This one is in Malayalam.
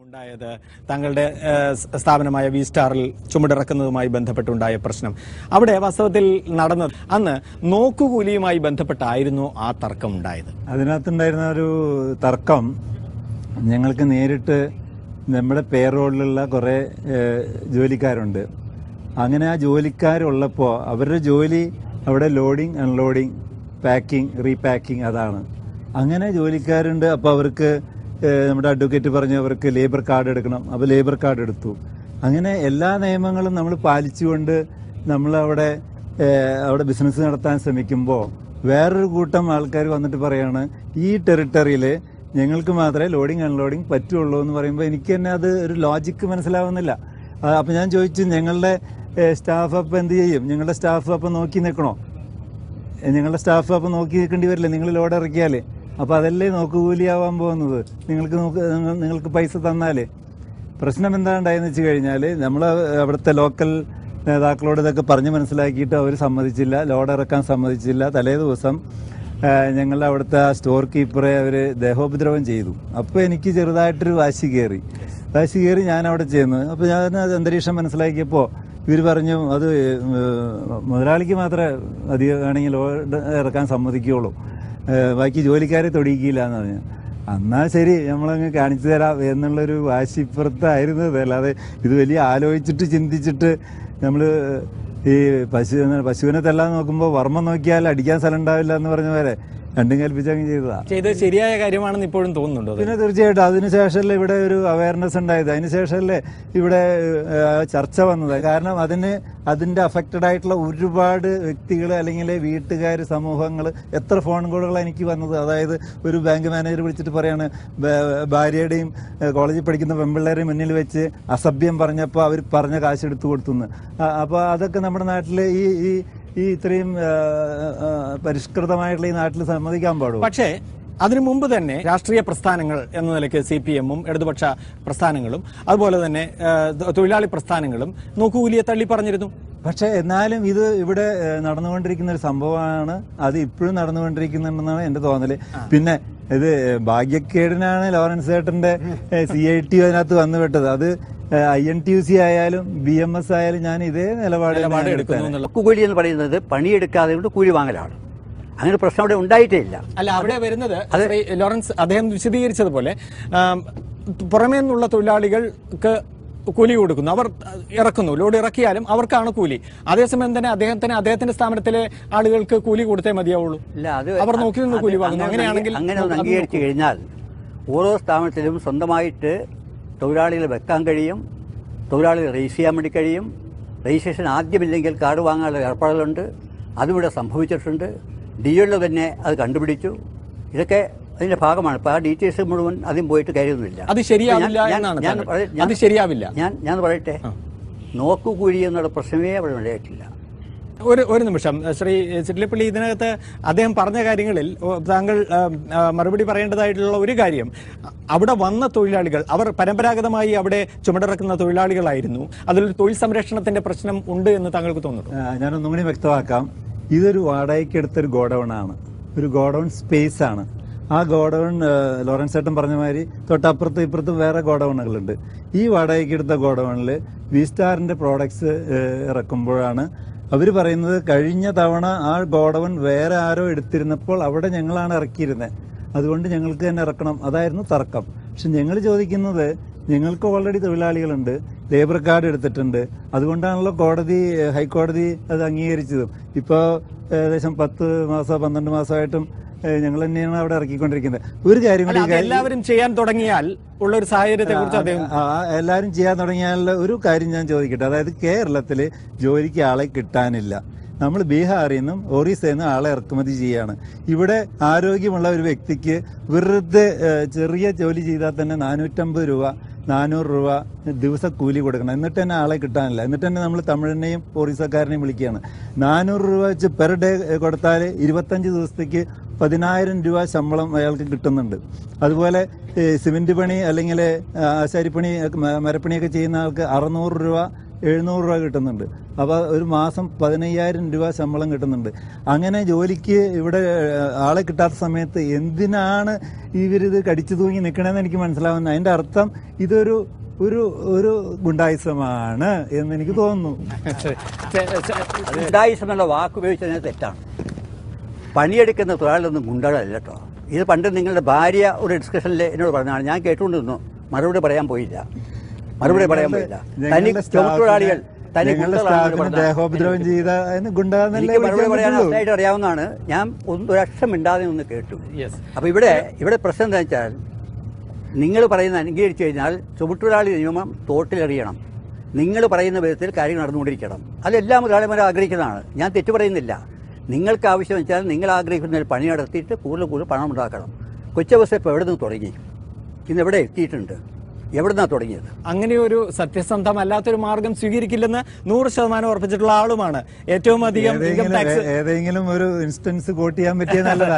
ഉണ്ടായത് താങ്കളുടെ ഏഹ്, സ് സ്ഥാപനമായ വി സ്റ്റാറിൽ ചുമടിറക്കുന്നതുമായി ബന്ധപ്പെട്ടുണ്ടായ പ്രശ്നം അവിടെ വാസ്തവത്തിൽ നടന്നത് അന്ന് നോക്കുകൂലിയുമായി ബന്ധപ്പെട്ടായിരുന്നു ആ തർക്കം ഉണ്ടായത് അതിനകത്തുണ്ടായിരുന്ന ഒരു തർക്കം ഞങ്ങൾക്ക് നേരിട്ട് നമ്മുടെ പേറോളിലുള്ള കുറേ ഏഹ്, ജോലിക്കാരുണ്ട് അങ്ങനെ ആ ജോലിക്കാരുള്ളപ്പോൾ അവരുടെ ജോലി അവിടെ ലോഡിങ് അൺലോഡിങ് പാക്കിംഗ് റീപാക്കിംഗ് അതാണ് അങ്ങനെ ജോലിക്കാരുണ്ട് അപ്പോൾ അവർക്ക് ഏഹ്, നമ്മുടെ അഡ്വക്കേറ്റ് പറഞ്ഞു അവർക്ക് ലേബർ കാർഡ് എടുക്കണം അപ്പോൾ ലേബർ കാർഡ് എടുത്തു അങ്ങനെ എല്ലാ നിയമങ്ങളും നമ്മൾ പാലിച്ചുകൊണ്ട് നമ്മൾ അവിടെ ഏഹ്, അവിടെ ബിസിനസ് നടത്താൻ ശ്രമിക്കുമ്പോൾ വേറൊരു കൂട്ടം ആൾക്കാർ വന്നിട്ട് പറയാണ് ഈ ടെറിട്ടറിയിൽ ഞങ്ങൾക്ക് മാത്രമേ ലോഡിങ് അൺലോഡിങ് പറ്റുള്ളൂ എന്ന് പറയുമ്പോൾ എനിക്ക് തന്നെ അത് ഒരു ലോജിക്ക് മനസ്സിലാവുന്നില്ല ആ, അപ്പൊ ഞാൻ ചോദിച്ചു ഞങ്ങളുടെ സ്റ്റാഫ് അപ്പം എന്ത് ചെയ്യും ഞങ്ങളുടെ സ്റ്റാഫ് അപ്പം നോക്കി നിൽക്കണോ ഏ, ഞങ്ങളുടെ സ്റ്റാഫ് അപ്പം നോക്കി നിൽക്കേണ്ടി വരില്ലേ നിങ്ങൾ ലോഡ് ഇറക്കിയാൽ അപ്പോൾ അതല്ലേ നോക്കുകൂലിയാവാൻ പോകുന്നത് നിങ്ങൾക്ക് നോക്ക് നിങ്ങൾ- നിങ്ങൾക്ക് പൈസ തന്നാലേ പ്രശ്നം എന്താ ഉണ്ടായെന്ന് വെച്ച് കഴിഞ്ഞാൽ നമ്മൾ അവിടുത്തെ ലോക്കൽ നേതാക്കളോട് ഇതൊക്കെ പറഞ്ഞ് മനസ്സിലാക്കിയിട്ട് അവർ സമ്മതിച്ചില്ല ലോഡ് ഇറക്കാൻ സമ്മതിച്ചില്ല തലേ ദിവസം ആ, ഞങ്ങളുടെ അവിടുത്തെ ആ സ്റ്റോർ കീപ്പറെ അവർ ദേഹോപദ്രവം ചെയ്തു അപ്പോൾ എനിക്ക് ചെറുതായിട്ടൊരു വാശി കയറി വാശി കയറി ഞാൻ അവിടെ ചെയ്യുന്നു അപ്പോൾ ഞാൻ അത് അന്തരീക്ഷം മനസ്സിലാക്കിയപ്പോൾ ഇവർ പറഞ്ഞു അത് ഏഹ്, മുതലാളിക്ക് മാത്രമേ അധികം വേണമെങ്കിൽ ലോഡ് ഇറക്കാൻ സമ്മതിക്കുകയുള്ളൂ ഏഹ്, ബാക്കി ജോലിക്കാരെ തൊടിയിക്കില്ല എന്ന് പറഞ്ഞു എന്നാ ശരി നമ്മളങ്ങ് കാണിച്ചു തരാം എന്നുള്ളൊരു വാശി ഇപ്പുറത്തായിരുന്നത് അല്ലാതെ ഇത് വലിയ ആലോചിച്ചിട്ട് ചിന്തിച്ചിട്ട് നമ്മൾ ഈ പശു പശുവിനെ തെല്ലാൻ നോക്കുമ്പോൾ വർമ്മ നോക്കിയാൽ അടിക്കാൻ സ്ഥലം ഉണ്ടാവില്ല എന്ന് പറഞ്ഞ പോലെ രണ്ടും കൽപ്പിച്ചങ്ങ് ചെയ്തതാ ചെയ്തത് ശരിയായ കാര്യമാണെന്ന് ഇപ്പോഴും തോന്നുന്നുണ്ടോ അത്? പിന്നെ തീർച്ചയായിട്ടും അതിനുശേഷമല്ലേ ഇവിടെ ഒരു അവയർനെസ് ഉണ്ടായത് അതിനുശേഷമല്ലേ ഇവിടെ ഏഹ്, ചർച്ച വന്നത് കാരണം അതിന് അതിന്റെ അഫക്റ്റഡ് ആയിട്ടുള്ള ഒരുപാട് വ്യക്തികൾ അല്ലെങ്കിൽ വീട്ടുകാർ സമൂഹങ്ങൾ എത്ര ഫോൺ കോളുകളാണ് എനിക്ക് വന്നത് അതായത് ഒരു ബാങ്ക് മാനേജർ വിളിച്ചിട്ട് പറയാണ് ബ- ഭാര്യയുടെയും ഏഹ്, കോളേജിൽ പഠിക്കുന്ന പെൺപിള്ളേരെയും മുന്നിൽ വെച്ച് അസഭ്യം പറഞ്ഞപ്പോൾ അവർ പറഞ്ഞ കാശ് എടുത്തു കൊടുത്തുനിന്ന് അപ്പോൾ അതൊക്കെ നമ്മുടെ നാട്ടിൽ ഈ ഈ ഈ ഇത്രയും ഏഹ്, ഏഹ്, പരിഷ്കൃതമായിട്ടുള്ള ഈ നാട്ടിൽ സമ്മതിക്കാൻ പാടുമോ പക്ഷേ അതിനു മുമ്പ് തന്നെ രാഷ്ട്രീയ പ്രസ്ഥാനങ്ങൾ എന്ന നിലയ്ക്ക് സി പി എമ്മും ഇടതുപക്ഷ പ്രസ്ഥാനങ്ങളും അതുപോലെ തന്നെ ഏഹ്, തൊഴിലാളി പ്രസ്ഥാനങ്ങളും നോക്കുകൂലിയെ തള്ളി പറഞ്ഞിരുന്നു പക്ഷെ എന്നാലും ഇത് ഇവിടെ ഏഹ്, നടന്നുകൊണ്ടിരിക്കുന്ന ഒരു സംഭവമാണ് അത് ഇപ്പോഴും നടന്നുകൊണ്ടിരിക്കുന്നുണ്ടെന്നാണ് എന്റെ തോന്നല് പിന്നെ ഇത് ഭാഗ്യക്കേടിനാണ് ലോറൻസ് ചേട്ടന്റെ സി ഐ ടി അതിനകത്ത് വന്നുവിട്ടത് അത് I N T U C ആയാലും ബി എം എസ് ആയാലും ഞാൻ ഇതേ നിലപാട് നിലപാട് ഞാൻ എടുക്കുന്നു എടുത്തേനെ. എന്നുള്ള കൂലി എന്ന് പറയുന്നത് പണിയെടുക്കാതെ കൊണ്ട് കൂലി വാങ്ങലാണ് അങ്ങനെ പ്രശ്നം അവിടെ ഉണ്ടായിട്ടേ ഇല്ല അല്ല അവിടെ വരുന്നത് ശ്രീ ലോറൻസ് അദ്ദേഹം വിശദീകരിച്ചതുപോലെ ആം, പുറമേ നിന്നുള്ള തൊഴിലാളികൾക്ക് കൂലി കൊടുക്കുന്നു അവർ ഇറക്കുന്നു ലോഡ് ഇറക്കിയാലും അവർക്കാണ് കൂലി അതേസമയം തന്നെ അദ്ദേഹത്തിന് അദ്ദേഹത്തിന്റെ സ്ഥാപനത്തിലെ ആളുകൾക്ക് കൂലി കൊടുത്തേ മതിയാവുള്ളൂ ഇല്ല അത് അവർ നോക്കി നിന്ന് അത് കൂലി വാങ്ങുന്നു അങ്ങനെ അങ്ങനെയാണെങ്കിൽ അങ്ങനെ ഒന്ന് അത് അംഗീകരിച്ചു കഴിഞ്ഞാൽ ഓരോ സ്ഥാപനത്തിലും സ്വന്തമായിട്ട് തൊഴിലാളികളെ വെക്കാൻ കഴിയും തൊഴിലാളികൾ രജിസ്റ്റർ ചെയ്യാൻ വേണ്ടി കഴിയും രജിസ്ട്രേഷൻ ആദ്യമില്ലെങ്കിൽ കാർഡ് വാങ്ങാനുള്ള ഏർപ്പാടുകളുണ്ട് അതും സംഭവിച്ചിട്ടുണ്ട് ഡി എല്ലോ തന്നെ അത് കണ്ടുപിടിച്ചു ഇതൊക്കെ അതിന്റെ ഭാഗമാണ് ഇപ്പൊ ആ ഡീറ്റെയിൽസ് മുഴുവൻ ആദ്യം പോയിട്ട് കാര്യമൊന്നുമില്ല അത് ശരിയാവില്ല ഞാൻ- ഞാൻ- എന്നാണ് ഞാൻ താങ്കൾ. പറയ- ഞാൻ- അത് ശരിയാവില്ല. ഞാൻ ഞാൻ പറയട്ടെ നോക്കുകൂലി എന്നുള്ള പ്രശ്നമേ അവിടെ ഉണ്ടായിട്ടില്ല ഒരു ഒരു നിമിഷം ശ്രീ ചിറ്റിലപ്പള്ളി ഇതിനകത്ത് അദ്ദേഹം പറഞ്ഞ കാര്യങ്ങളിൽ ഓ, താങ്കൾ ആ, ആ, മറുപടി പറയേണ്ടതായിട്ടുള്ള ഒരു കാര്യം അവിടെ വന്ന തൊഴിലാളികൾ അവർ പരമ്പരാഗതമായി അവിടെ ചുമടിറക്കുന്ന തൊഴിലാളികളായിരുന്നു അതിലൊരു തൊഴിൽ സംരക്ഷണത്തിന്റെ പ്രശ്നം ഉണ്ട് എന്ന് താങ്കൾക്ക് തോന്നുന്നു ആ, ഞാനൊന്നും കൂടി വ്യക്തമാക്കാം ഇതൊരു വാടകയ്ക്ക് എടുത്തൊരു ഗോഡൌൺ ആണ് ഒരു ഗോഡൌൺ സ്പേസ് ആണ് ആ ഗോഡൌൺ ലോറൻസ് ചേട്ടൻ പറഞ്ഞ മാതിരി തൊട്ടപ്പുറത്തും ഇപ്പുറത്തും വേറെ ഗോഡൌണുകളുണ്ട് ഈ വാടകയ്ക്ക് എടുത്ത ഗോഡൌണിൽ വി സ്റ്റാറിന്റെ പ്രോഡക്ട്സ് ഇറക്കുമ്പോഴാണ് അവർ പറയുന്നത് കഴിഞ്ഞ തവണ ആ ഗോഡൌൺ വേറെ ആരോ എടുത്തിരുന്നപ്പോൾ അവിടെ ഞങ്ങളാണ് ഇറക്കിയിരുന്നത് അതുകൊണ്ട് ഞങ്ങൾക്ക് തന്നെ ഇറക്കണം അതായിരുന്നു തർക്കം പക്ഷെ ഞങ്ങൾ ചോദിക്കുന്നത് ഞങ്ങൾക്ക് ഓൾറെഡി തൊഴിലാളികളുണ്ട് ലേബർ കാർഡ് എടുത്തിട്ടുണ്ട് അതുകൊണ്ടാണല്ലോ കോടതി ഏഹ്, ഹൈക്കോടതി അത് അംഗീകരിച്ചതും ഇപ്പോൾ ഏകദേശം പത്ത് മാസം പന്ത്രണ്ട് മാസമായിട്ടും ഏഹ്, ഞങ്ങൾ തന്നെയാണ് അവിടെ ഇറക്കിക്കൊണ്ടിരിക്കുന്നത് ഒരു കാര്യം അല്ല കൂടി അത് ഈ കാര്യം- എല്ലാവരും ചെയ്യാൻ തുടങ്ങിയാൽ ഉള്ള ഒരു സാഹചര്യത്തെ കുറിച്ച് അദ്ദേഹം ആ, ആ, എല്ലാവരും ചെയ്യാൻ തുടങ്ങിയാലുള്ള ഒരു കാര്യം ഞാൻ ചോദിക്കട്ടെ അതായത് കേരളത്തിൽ ജോലിക്ക് ആളെ കിട്ടാനില്ല നമ്മൾ ബീഹാറിൽ നിന്നും ഒറീസയിൽ നിന്നും ആളെ ഇറക്കുമതി ചെയ്യാണ് ഇവിടെ ആരോഗ്യമുള്ള ഒരു വ്യക്തിക്ക് വെറുതെ ഏഹ്, ചെറിയ ജോലി ചെയ്താൽ തന്നെ നാനൂറ്റമ്പത് രൂപ നാനൂറ് രൂപ ദിവസ കൂലി കൊടുക്കണം എന്നിട്ട് തന്നെ ആളെ കിട്ടാനില്ല എന്നിട്ട് തന്നെ നമ്മൾ തമിഴിനെയും ഒറീസക്കാരനെയും വിളിക്കുകയാണ് നാനൂറ് രൂപ വെച്ച് പെർ ഡേ കൊടുത്താൽ ഇരുപത്തഞ്ച് ദിവസത്തേക്ക് പതിനായിരം രൂപ ശമ്പളം അയാൾക്ക് കിട്ടുന്നുണ്ട് അതുപോലെ ഈ സിമെന്റ് പണി അല്ലെങ്കിൽ ആശാരിപ്പണി ഒക്കെ മ- മരപ്പണിയൊക്കെ ചെയ്യുന്ന ആൾക്ക് അറുന്നൂറ് രൂപ എഴുന്നൂറ് രൂപ കിട്ടുന്നുണ്ട് അപ്പോൾ ഒരു മാസം പതിനയ്യായിരം രൂപ ശമ്പളം കിട്ടുന്നുണ്ട് അങ്ങനെ ജോലിക്ക് ഇവിടെ ഏഹ്, ആളെ കിട്ടാത്ത സമയത്ത് എന്തിനാണ് ഇവരിത് കടിച്ചു തൂങ്ങി നിൽക്കണമെന്ന് എനിക്ക് മനസ്സിലാവുന്നത് അതിന്റെ അർത്ഥം ഇതൊരു ഒരു ഒരു ഗുണ്ടായുസമാണ് എന്ന് എനിക്ക് തോന്നുന്നു അത് ഗുണ്ടായിസം എന്നുള്ള വാക്ക് ഉപയോഗിച്ചതിന് തെറ്റാണ് പണിയെടുക്കുന്ന തൊഴിലാളിയൊന്നും ഗുണ്ടകളല്ല കേട്ടോ ഇത് പണ്ട് നിങ്ങളുടെ ഭാര്യ ഒരു ഡിസ്കഷനിൽ എന്നോട് പറഞ്ഞാണ് ഞാൻ കേട്ടുകൊണ്ട് നിന്നു മറുപടി പറയാൻ പോയില്ല മറുപടി പറയാൻ പോയില്ല തനി ഞങ്ങളുടെ തൊഴിലാളികൾ തനി ഞങ്ങളുടെ ഗുണ്ടകളാണെന്ന് സ്റ്റാഫിന് പറഞ്ഞാൽ ദേഹോപദ്രവം ചെയ്ത അതിന് ഗുണ്ടാന്നല്ലേ എനിക്ക് മറുപടി വിളിക്കാൻ പറയാൻ പറ്റുള്ളൂ. അർത്ഥമായിട്ട് അറിയാവുന്നതാണ് ഞാൻ ഒന്ന് ഒരക്ഷരം മിണ്ടാതെ ഒന്ന് കേട്ടു Yes. അപ്പൊ ഇവിടെ ഇവിടെ പ്രശ്നം എന്താ വെച്ചാൽ നിങ്ങൾ പറയുന്ന അംഗീകരിച്ചു കഴിഞ്ഞാൽ ചുമട്ടുതൊഴിലാളി നിയമം തോട്ടിലെറിയണം നിങ്ങൾ പറയുന്ന വിധത്തിൽ കാര്യങ്ങൾ നടന്നുകൊണ്ടിരിക്കണം അതെല്ലാ മുതലാളിമാരും ആഗ്രഹിക്കുന്നതാണ് ഞാൻ തെറ്റു പറയുന്നില്ല നിങ്ങൾക്ക് ആവശ്യം വെച്ചാൽ നിങ്ങൾ ആഗ്രഹിക്കുന്ന ഒരു പണി നടത്തിയിട്ട് കൂടുതൽ കൂടുതൽ പണം ഉണ്ടാക്കണം കൊച്ചു ബസ് ഇപ്പോൾ എവിടെ നിന്ന് തുടങ്ങി ഇന്ന് എവിടെ എത്തിയിട്ടുണ്ട് എവിടെ നിന്നാണ് തുടങ്ങിയത് അങ്ങനെ ഒരു സത്യസന്ധമല്ലാത്തൊരു മാർഗം സ്വീകരിക്കില്ലെന്ന് നൂറ് ശതമാനം ഉറപ്പിച്ചിട്ടുള്ള ആളുമാണ് ഏറ്റവും അധികം ഇൻകം ഏതെങ്കിലും ടാക്സ് ഏതെങ്കിലും ഒരു ഇൻസ്റ്റൻസ് കോട്ട് ചെയ്യാൻ പറ്റിയ നല്ലതാണ്